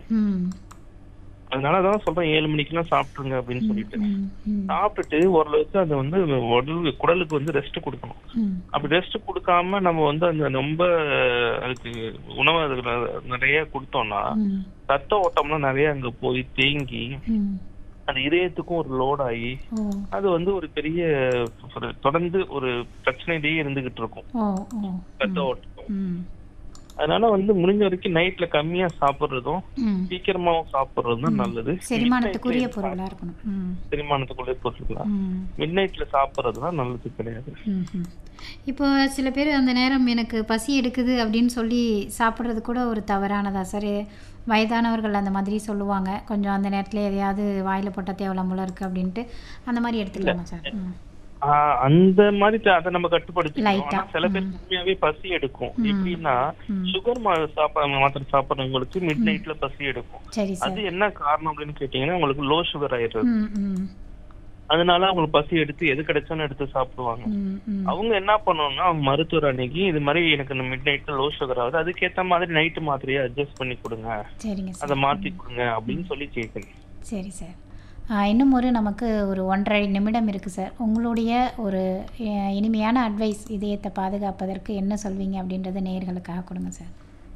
ம் அதனால தான் சொல்றேன் ஏழு மணிக்கெல்லாம் சாப்பிட்டுருங்க அப்படின்னு சொல்லிட்டு ம் ம் சாப்பிட்டுட்டு ஓரளவுக்கு அது வந்து உடல் குடலுக்கு வந்து ரெஸ்ட் கொடுக்கணும் ம் அப்படி ரெஸ்ட் கொடுக்காம நம்ம வந்து அந்த ரொம்ப அதுக்கு உணவு அதுக்கு நிறைய கொடுத்தோம்னா ம் ரத்த ஓட்டம்லாம் நிறைய அங்க போய் தேங்கி ம் அது இதயத்துக்கும் ஒரு லோட் ஆகி ஓ அது வந்து ஒரு பெரிய ஒரு தொடர்ந்து ஒரு பிரச்சனையிலேயே இருந்துகிட்டு இருக்கும் ஓ ஓ ரத்த ஓட்டம் ம் அதனால வந்து முடிஞ்ச வரைக்கும் நைட்ல கம்மியா சாப்பிடுறதும் ம் சீக்கிரமாவும் சாப்பிடுறதும் தான் நல்லது செரிமானத்துக்குரிய பொருளா இருக்கணும் ம் செரிமானத்துக்குள்ளே பொருட்களாம் ம் மிட் நைட்ல சாப்பிடுறது தான் நல்லது கிடையாது ம்ஹும். இப்போ சில பேர் அந்த நேரம் எனக்கு பசி எடுக்குது அப்படின்னு சொல்லி சாப்பிட்றது கூட ஒரு தவறானதா சார் வயதானவர்கள் அந்த மாதிரி சொல்லுவாங்க கொஞ்சம் அந்த நேரத்தில் எதையாவது வாயில் போட்டால் தேவலாம் போல இருக்கு அப்படின்ட்டு அந்த மாதிரி எடுத்துக்கலாமா சார் ம் ஆஹ் அந்த மாதிரி த- அதை நம்ம கட்டுப்படுத்திக்கணும் Light ஆ. ஆனா சில பேர் உண்மையாவே பசி எடுக்கும் எப்படின்னா ம். சுகர் சாப்பிட மாத்திரை சாப்பிடுறவங்களுக்கு மிட் நைட்ல பசி எடுக்கும் சரி சார் அது என்ன காரணம் அப்படின்னு கேட்டீங்கன்னா உங்களுக்கு லோ சுகர் ஆயிடுறது ம் ம் அதனால அவங்களுக்கு பசி எடுத்து எது கிடைச்சாலும் எடுத்து சாப்பிடுவாங்க ம் ம் அவங்க என்ன பண்ணணும்னா அவங்க மருத்துவர் அன்னைக்கு இது மாதிரி எனக்கு மிட் நைட்ல லோ சுகர் ஆகுது அதுக்கேத்த மாதிரி நைட்டு மாத்திரையை அட்ஜஸ்ட் பண்ணி கொடுங்க சரிங்க அதை சார் மாத்தி கொடுங்க அப்படின்னு சொல்லி கேட்கணும் சரி சார் ஆ, இன்னும் ஒரு நமக்கு ஒரு ஒன்றரை நிமிடம் இருக்குது சார் உங்களுடைய ஒரு அஹ், இனிமையான அட்வைஸ் இதயத்தை பாதுகாப்பதற்கு என்ன சொல்வீங்க அப்படின்றத நேயர்களுக்காக கொடுங்க சார்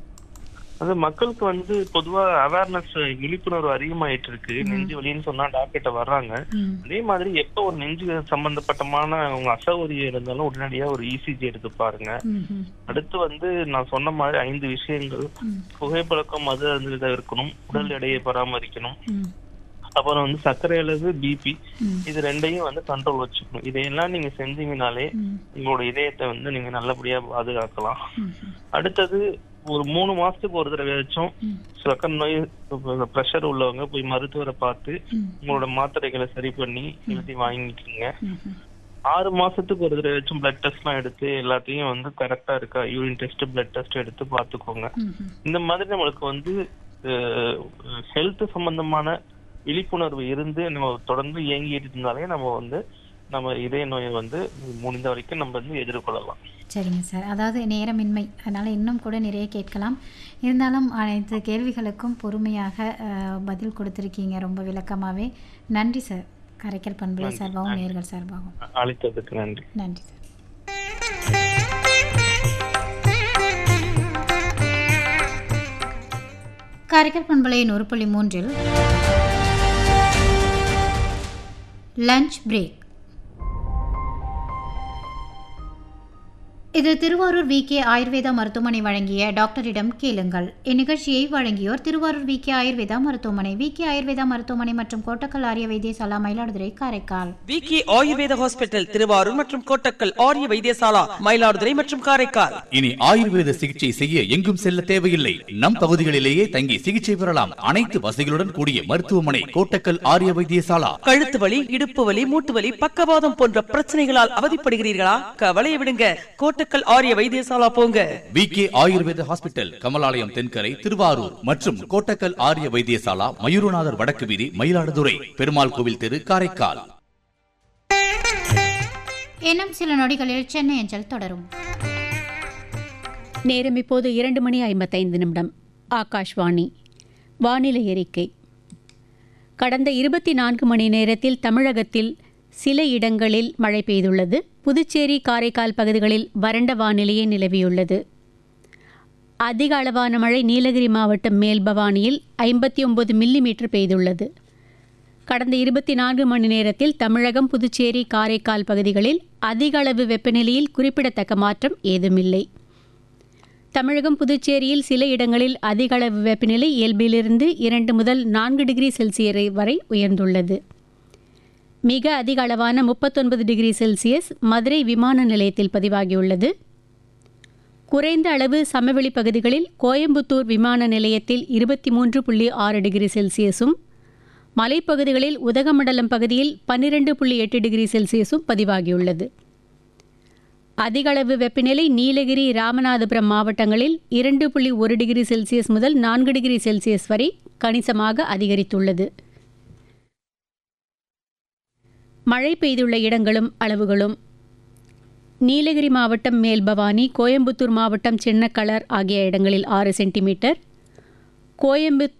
அது மக்களுக்கு வந்து பொதுவா அவேர்னஸ் விழிப்புணர்வு அதிகமாயிட்டு இருக்கு நெஞ்சு வலின்னு சொன்னா டாக்டர்கிட்ட வர்றாங்க ம் அதே மாதிரி எப்ப ஒரு நெஞ்சு சம்பந்தப்பட்டமான உங்க அசௌகரியம் இருந்தாலும் உடனடியா ஒரு இசிஜி எடுத்து பாருங்க ம் ம் அடுத்து வந்து நான் சொன்ன மாதிரி ஐந்து விஷயங்கள் ம் புகைப்பழக்கம் மது அருந்துதல் இருக்கணும் உடல் எடையை பராமரிக்கணும் ம் அப்புறம் வந்து சர்க்கரை அளவு பிபி ம் இது ரெண்டையும் வந்து கண்ட்ரோல் வச்சுக்கணும் இதையெல்லாம் நீங்க செஞ்சீங்கனாலே ம் உங்களோட இதயத்தை வந்து நீங்க நல்லபடியா பாதுகாக்கலாம் ம் அடுத்தது ஒரு மூணு மாசத்துக்கு ஒரு தடவையாச்சும் ம் சக்கரை நோய் ப்ரெஷர் உள்ளவங்க போய் மருத்துவரை பார்த்து ம் உங்களோட மாத்திரைகளை சரி பண்ணி எழுதி வாங்கிக்கோங்க ம் ம் ஆறு மாசத்துக்கு ஒரு தடவையாச்சும் பிளட் டெஸ்ட்லாம் எடுத்து எல்லாத்தையும் வந்து கரெக்டா இருக்கா யூரின் டெஸ்ட் பிளட் டெஸ்ட் எடுத்து பார்த்துக்கோங்க ம் ம் இந்த மாதிரி நம்மளுக்கு வந்து ஹெல்த் சம்பந்தமான விழிப்புணர்வு இருந்து நம்ம தொடர்ந்து இயங்கிட்டு இருந்தாலே நம்ம வந்து நம்ம இதய நோயை வந்து முடிந்த வரைக்கும் நம்ம வந்து எதிர்கொள்ளலாம் சரிங்க சார் அதாவது நேரமின்மை அதனால் இன்னும் கூட நிறைய கேட்கலாம் இருந்தாலும் அனைத்து கேள்விகளுக்கும் பொறுமையாக அஹ், பதில் கொடுத்துருக்கீங்க ரொம்ப விளக்கமாகவே நன்றி சார் கரைக்கல் பண்புலை சார்பாகவும் நேர்கள் சார்பாகவும் அழைத்ததுக்கு நன்றி நன்றி சார் காரைக்கால் பண்பலை நூறு புள்ளி மூன்றில் லஞ்ச் பிரேக் இது திருவாரூர் வி கே ஆயுர்வேதா மருத்துவமனை வழங்கிய டாக்டரிடம் கேளுங்கள் இந்நிகழ்ச்சியை வழங்கியோர் திருவாரூர் வி கே ஆயுர்வேதா மருத்துவமனை வி கே ஆயுர்வேதா மருத்துவமனை மற்றும் கோட்டக்கல் ஆரிய வைத்தியசாலா மயிலாடுதுறை காரைக்கால் விக்கி ஆயுர்வேத ஹாஸ்பிட்டல் திருவாரூர் மற்றும் கோட்டக்கல் ஆரிய வைத்தியசாலா மயிலாடுதுறை மற்றும் காரைக்கால் இனி ஆயுர்வேத சிகிச்சை செய்ய எங்கும் செல்ல தேவையில்லை நம் பகுதிகளிலேயே தங்கி சிகிச்சை பெறலாம் அனைத்து வசதிகளுடன் கூடிய மருத்துவமனை கோட்டக்கல் ஆரிய வைத்தியசாலா கழுத்து வலி இடுப்பு வலி மூட்டு வலி பக்கவாதம் போன்ற பிரச்சனைகளால் அவதிப்படுகிறீர்களா கவலையை விடுங்க கோட்டக்கல் ஆரிய வைத்தியசாலா போங்க V K Ayurveda hospital Kamalalayam Thenkarai Thiruvarur மற்றும் கோட்டக்கல் ஆரிய வைத்தியசாலா மயூரநாதர் வடக்கு வீதி மயிலாடுதுறை பெருமாள் கோவில் தெரு காரைக்கால் இன்னும் சில நொடிகளில் சென்னை அஞ்சல் தொடரும் நேரம் இப்போது இரண்டு மணி ஐம்பத்தைந்து நிமிடம் ஆகாஷ்வாணி வானிலை அறிக்கை கடந்த இருபத்தி நான்கு மணி நேரத்தில் தமிழகத்தில் சில இடங்களில் மழை பெய்துள்ளது புதுச்சேரி காரைக்கால் பகுதிகளில் வறண்ட வானிலையே நிலவியுள்ளது அதிக அளவான மழை நீலகிரி மாவட்டம் மேல்பவானியில் ஐம்பத்தி ஒன்பது மில்லிமீட்டர் பெய்துள்ளது கடந்த இருபத்தி நான்கு மணி நேரத்தில் தமிழகம் புதுச்சேரி காரைக்கால் பகுதிகளில் அதிக அளவு வெப்பநிலையில் குறிப்பிடத்தக்க மாற்றம் ஏதுமில்லை தமிழகம் புதுச்சேரியில் சில இடங்களில் அதிக அளவு வெப்பநிலை இயல்பிலிருந்து இரண்டு முதல் நான்கு டிகிரி செல்சியஸ் வரை உயர்ந்துள்ளது மிக அதிக அளவான முப்பத்தொன்பது டிகிரி செல்சியஸ் மதுரை விமான நிலையத்தில் பதிவாகியுள்ளது குறைந்த அளவு சமவெளி பகுதிகளில் கோயம்புத்தூர் விமான நிலையத்தில் இருபத்தி மூன்று புள்ளி ஆறு டிகிரி செல்சியஸும் மலைப்பகுதிகளில் உதகமண்டலம் பகுதியில் பன்னிரண்டு புள்ளி எட்டு டிகிரி செல்சியஸும் பதிவாகியுள்ளது அதிகளவு வெப்பநிலை நீலகிரி ராமநாதபுரம் மாவட்டங்களில் இரண்டு புள்ளி ஒரு டிகிரி செல்சியஸ் முதல் நான்கு டிகிரி செல்சியஸ் வரை கணிசமாக அதிகரித்துள்ளது மழை பெய்துள்ள இடங்களும் அளவுகளும் நீலகிரி மாவட்டம் மேல்பவானி கோயம்புத்தூர் மாவட்டம் சின்னக்கலர் ஆகிய இடங்களில் ஆறு சென்டிமீட்டர் கோயம்புத்தூர்